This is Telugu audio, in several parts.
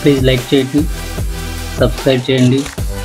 ప్లీజ్ లైక్ చేయండి సబ్స్క్రైబ్ చేయండి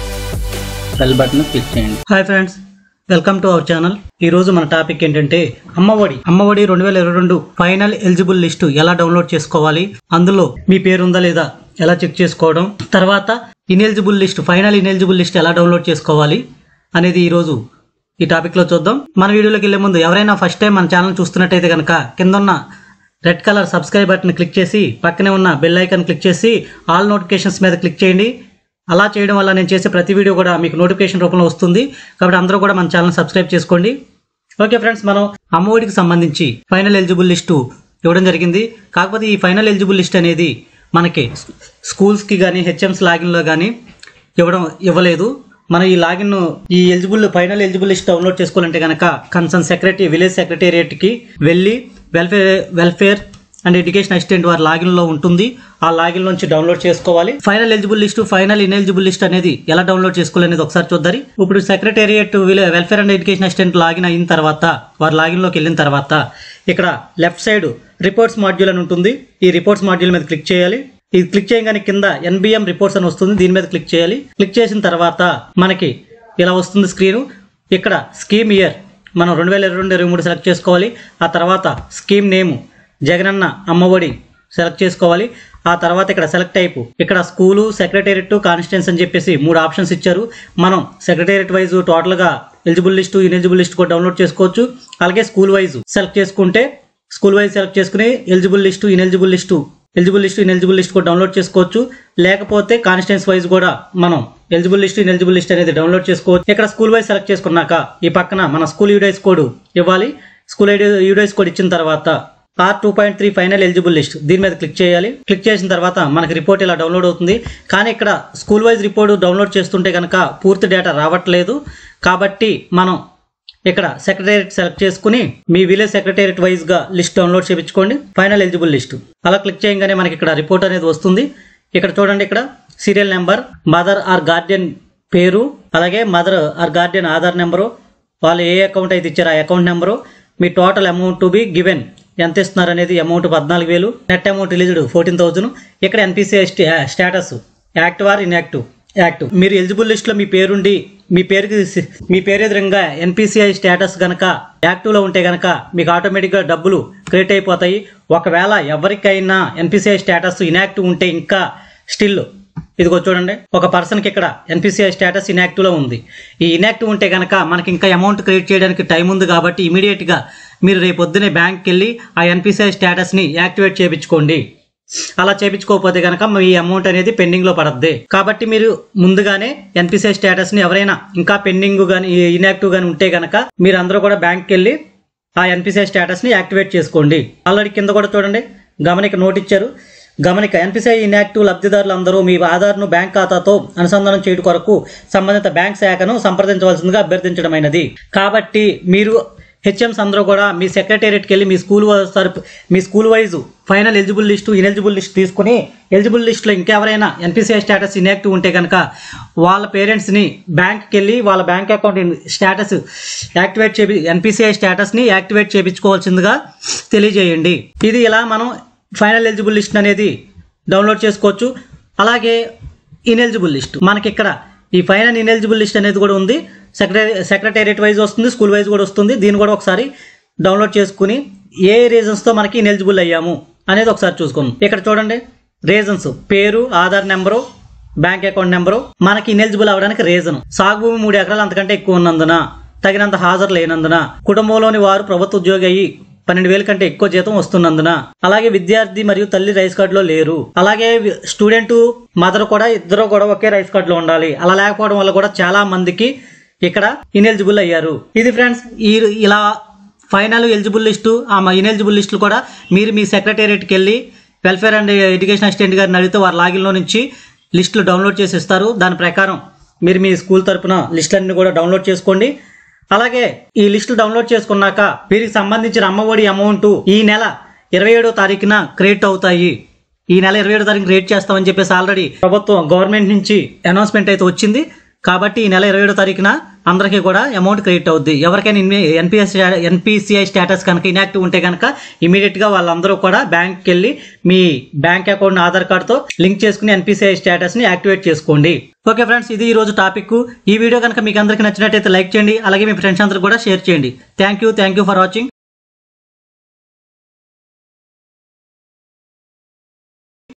బెల్ బటన్ క్లిక్ చేయండి hi friends welcome to our channel ఈ రోజు మన టాపిక్ ఏంటంటే అమ్మఒడి అమ్మఒడి రెండు వేల ఇరవై రెండు ఫైనల్ ఎలిజిబుల్ లిస్టు ఎలా డౌన్లోడ్ చేసుకోవాలి అందులో మీ పేరు ఉందా లేదా ఎలా చెక్ చేసుకోవడం తర్వాత ineligible list final ineligible list ఎలా డౌన్లోడ్ చేసుకోవాలి అనేది ఈ రోజు ఈ టాపిక్ లో చూద్దాం మన వీడియోలోకి వెళ్ళే ముందు ఎవరైనా ఫస్ట్ టైం మన ఛానల్ చూస్తున్నట్టయితే కనుక కింద ఉన్న red colour subscribe button click చేసి పక్కనే ఉన్న బెల్ ఐకాన్ క్లిక్ చేసి ఆల్ నోటిఫికేషన్స్ మీద క్లిక్ చేయండి అలా చేయడం వల్ల నేను చేసే ప్రతి వీడియో కూడా మీకు నోటిఫికేషన్ రూపంలో వస్తుంది కాబట్టి అందరూ కూడా మన ఛానల్ సబ్స్క్రైబ్ చేసుకోండి ఓకే ఫ్రెండ్స్ మనం అమ్మఒడికి సంబంధించి ఫైనల్ ఎలిజిబుల్ లిస్టు ఇవ్వడం జరిగింది కాకపోతే ఈ ఫైనల్ ఎలిజిబుల్ లిస్ట్ అనేది మనకి స్కూల్స్కి కానీ హెచ్ఎంస్ లాగిన్లో కానీ ఇవ్వడం ఇవ్వలేదు మనం ఈ లాగిన్ ఈ eligible final eligible list download చేసుకోవాలంటే కనుక కన్సర్న్ సెక్రటరీ విలేజ్ సెక్రటేరియట్కి వెళ్ళి welfare welfare and education assistant వారి లాగిన్లో ఉంటుంది ఆ లాగిన్ నుంచి డౌన్లోడ్ చేసుకోవాలి final eligible list final ineligible list అనేది ఎలా డౌన్లోడ్ చేసుకోవాలి అనేది ఒకసారి చూద్దాం ఇప్పుడు secretariat welfare and education assistant login అయిన తర్వాత వారి లాగిన్లోకి వెళ్ళిన తర్వాత ఇక్కడ లెఫ్ట్ సైడ్ రిపోర్ట్స్ మాడ్యూల్ అని ఉంటుంది ఈ రిపోర్ట్స్ మాడ్యూల్ మీద క్లిక్ చేయాలి ఇది క్లిక్ చేయగానే కింద ఎన్బిఎం రిపోర్ట్స్ అని వస్తుంది దీని మీద క్లిక్ చేయాలి క్లిక్ చేసిన తర్వాత మనకి ఇలా వస్తుంది స్క్రీను ఇక్కడ స్కీమ్ ఇయర్ మనం రెండు వేల ఇరవై రెండు ఇరవై మూడు సెలెక్ట్ చేసుకోవాలి ఆ తర్వాత scheme name Jagananna Ammavodi select చేసుకోవాలి ఆ తర్వాత ఇక్కడ సెలెక్ట్ టైపు ఇక్కడ స్కూలు సెక్రటేరియట్ కాన్స్టిట్యూన్స్ అని చెప్పేసి మూడు ఆప్షన్స్ ఇచ్చారు మనం సెక్రటేరియట్ వైజ్ టోటల్గా ఎలిజిబుల్ లిస్టు ఇనెలిజిబుల్ లిస్ట్ కూడా డౌన్లోడ్ చేసుకోవచ్చు అలాగే స్కూల్ వైజ్ సెలెక్ట్ చేసుకుంటే స్కూల్ వైజ్ సెలెక్ట్ చేసుకుని eligible list ineligible list eligible list ineligible list కూడా డౌన్లోడ్ చేసుకోవచ్చు లేకపోతే కాన్స్టిట్యూన్స్ వైజ్ కూడా మనం ఎలిజిబుల్ లిస్ట్ ఇనెలిజిబుల్ లిస్ట్ అనేది డౌన్లోడ్ చేసుకోవచ్చు ఇక్కడ స్కూల్ వైజ్ సెలెక్ట్ చేసుకున్నాక ఈ పక్కన మన స్కూల్ యూడైస్ కోడ్ ఇవ్వాలి స్కూల్ ఐడి యూడైస్ కోడ్ ఇచ్చిన తర్వాత R two point three final eligible list దీని మీద క్లిక్ చేయాలి క్లిక్ చేసిన తర్వాత మనకి రిపోర్ట్ ఇలా డౌన్లోడ్ అవుతుంది కానీ ఇక్కడ స్కూల్ వైజ్ రిపోర్ట్ డౌన్లోడ్ చేస్తుంటే కనుక పూర్తి డేటా రావట్లేదు కాబట్టి మనం ఇక్కడ సెక్రటేరియట్ సెలెక్ట్ చేసుకుని మీ విలేజ్ సెక్రటేరియట్ వైజ్ గా లిస్ట్ డౌన్లోడ్ చేయించుకోండి ఫైనల్ ఎలిజిబుల్ లిస్ట్ అలా క్లిక్ చేయగానే మనకి ఇక్కడ రిపోర్ట్ అనేది వస్తుంది ఇక్కడ చూడండి ఇక్కడ serial number mother or guardian పేరు అలాగే mother or guardian Aadhaar number వాళ్ళు ఏ అకౌంట్ అయితే ఇచ్చారో ఆ అకౌంట్ నెంబరు మీ total amount to be given ఎంత ఇస్తున్నారు అనేది అమౌంట్ పద్నాలుగు వేలు net amount released fourteen thousand ఇక్కడ NPCI status active or inactive active మీరు ఎలిజిబుల్ లిస్ట్లో మీ పేరుండి మీ పేరుకి మీ పేరు ఎదురుగా ఎన్పిసిఐ స్టేటస్ గనక యాక్టివ్లో ఉంటే గనక మీకు ఆటోమేటిక్గా డబ్బులు క్రియేట్ అయిపోతాయి ఒకవేళ ఎవరికైనా ఎన్పిసిఐ స్టేటస్ ఇన్యాక్టివ్ ఉంటే ఇంకా స్టిల్ ఇదిగో చూడండి ఒక పర్సన్కి ఇక్కడ ఎన్పిసిఐ స్టేటస్ ఇన్యాక్టివ్లో ఉంది ఈ ఇన్యాక్టివ్ ఉంటే కనుక మనకి ఇంకా అమౌంట్ క్రియేట్ చేయడానికి టైం ఉంది కాబట్టి ఇమీడియట్గా మీరు రేపు పొద్దునే బ్యాంక్కి వెళ్ళి ఆ ఎన్పిసిఐ స్టేటస్ని యాక్టివేట్ చేయించుకోండి అలా చేయించుకోకపోతే కనుక మీ అమౌంట్ అనేది పెండింగ్లో పడద్ది కాబట్టి మీరు ముందుగానే ఎన్పిసిఐ స్టేటస్ని ఎవరైనా ఇంకా పెండింగ్ కానీ ఇన్యాక్టివ్ కానీ ఉంటే కనుక మీరు అందరూ కూడా బ్యాంక్కి వెళ్ళి ఆ ఎన్పిసిఐ స్టేటస్ని యాక్టివేట్ చేసుకోండి ఆల్రెడీ కింద కూడా చూడండి గమనిక నోట్ ఇచ్చారు గమనిక ఎన్పిసిఐ ఇన్యాక్టివ్ లబ్ధిదారులు అందరూ మీ ఆధార్ను బ్యాంక్ ఖాతాతో అనుసంధానం చేయడం కొరకు సంబంధిత బ్యాంక్ శాఖను సంప్రదించవలసిందిగా అభ్యర్థించడమైనది కాబట్టి మీరు హెచ్ఎంస్ అందరూ కూడా మీ సెక్రటేరియట్కి వెళ్ళి మీ స్కూల్ తరపు మీ school wise final eligible list ineligible list తీసుకుని ఎలిజిబుల్ లిస్ట్లో ఇంకెవరైనా ఎన్పిసిఐ స్టేటస్ ఇన్యాక్టివ్ ఉంటే కనుక వాళ్ళ పేరెంట్స్ని బ్యాంక్కి వెళ్ళి వాళ్ళ బ్యాంక్ అకౌంట్ స్టేటస్ యాక్టివేట్ చేపి ఎన్పిసిఐ స్టేటస్ని యాక్టివేట్ చేయించుకోవాల్సిందిగా తెలియజేయండి ఇది ఇలా మనం ఫైనల్ ఎలిజిబుల్ లిస్ట్ అనేది డౌన్లోడ్ చేసుకోవచ్చు అలాగే ఇనెలిజిబుల్ లిస్ట్ మనకి ఇక్కడ ఈ ఫైనల్ ఇనెలిజిబుల్ లిస్ట్ అనేది కూడా ఉంది సెక్రటరీ సెక్రటేరియట్ వైజ్ వస్తుంది స్కూల్ వైజ్ కూడా వస్తుంది దీన్ని కూడా ఒకసారి డౌన్లోడ్ చేసుకుని ఏ రీజన్స్తో మనకి ఇనెలిజిబుల్ అయ్యాము అనేది ఒకసారి చూసుకుందాం ఇక్కడ చూడండి రీజన్స్ పేరు Aadhaar number bank account number మనకి ఇనెలిజిబుల్ అవ్వడానికి రీజన్ సాగు భూమి మూడు ఎకరాలు అంతకంటే ఎక్కువ ఉన్నందున తగినంత హాజరు లేనందున కుటుంబంలోని వారు ప్రభుత్వ ఉద్యోగి అయ్యి పన్నెండు వేల కంటే ఎక్కువ జీతం వస్తున్నందున అలాగే విద్యార్థి మరియు తల్లి రైస్ కార్డులో లేరు అలాగే స్టూడెంట్ మదర్ కూడా ఇద్దరు కూడా ఒకే రైస్ కార్డులో ఉండాలి అలా లేకపోవడం వల్ల కూడా చాలా మందికి ఇక్కడ ఇనెలిజిబుల్ అయ్యారు ఇది ఫ్రెండ్స్ ఈ ఇలా ఫైనల్ ఎలిజిబుల్ లిస్టు ఆ ఇనెలిజిబుల్ లిస్టులు కూడా మీరు మీ సెక్రటేరియట్కి వెళ్ళి వెల్ఫేర్ అండ్ ఎడ్యుకేషన్ అసిస్టెంట్ గారిని అడిగితే వారి లాగిన్లో నుంచి లిస్టులు డౌన్లోడ్ చేసి ఇస్తారు దాని ప్రకారం మీరు మీ స్కూల్ తరపున లిస్టులన్నీ కూడా డౌన్లోడ్ చేసుకోండి అలాగే ఈ లిస్టులు డౌన్లోడ్ చేసుకున్నాక వీరికి సంబంధించిన అమ్మఒడి అమౌంట్ ఈ నెల ఇరవై ఏడో తారీఖున క్రియేట్ అవుతాయి ఈ నెల ఇరవై ఏడో తారీఖు క్రియేట్ చేస్తామని చెప్పేసి ఆల్రెడీ ప్రభుత్వం గవర్నమెంట్ నుంచి అనౌన్స్మెంట్ అయితే వచ్చింది కాబట్టి ఈ నెల ఇరవై ఏడో తారీఖున అందరికీ కూడా అమౌంట్ క్రెడిట్ అవుద్ది ఎవరికైనా ఎన్పిఎస్ ఎన్పిసిఐ స్టేటస్ కనుక ఇన్యాక్టివ్ ఉంటే కనుక ఇమీడియట్ గా వాళ్ళందరూ కూడా బ్యాంక్కి వెళ్ళి మీ బ్యాంక్ అకౌంట్ ఆధార్ కార్డ్తో లింక్ చేసుకుని ఎన్పిసిఐ స్టేటస్ ని యాక్టివేట్ చేసుకోండి ఓకే ఫ్రెండ్స్ ఇది ఈ రోజు టాపిక్ ఈ వీడియో కనుక మీకు అందరికీ నచ్చినట్టయితే లైక్ చేయండి అలాగే మీ ఫ్రెండ్స్ అందరికి కూడా షేర్ చేయండి thank you thank you for watching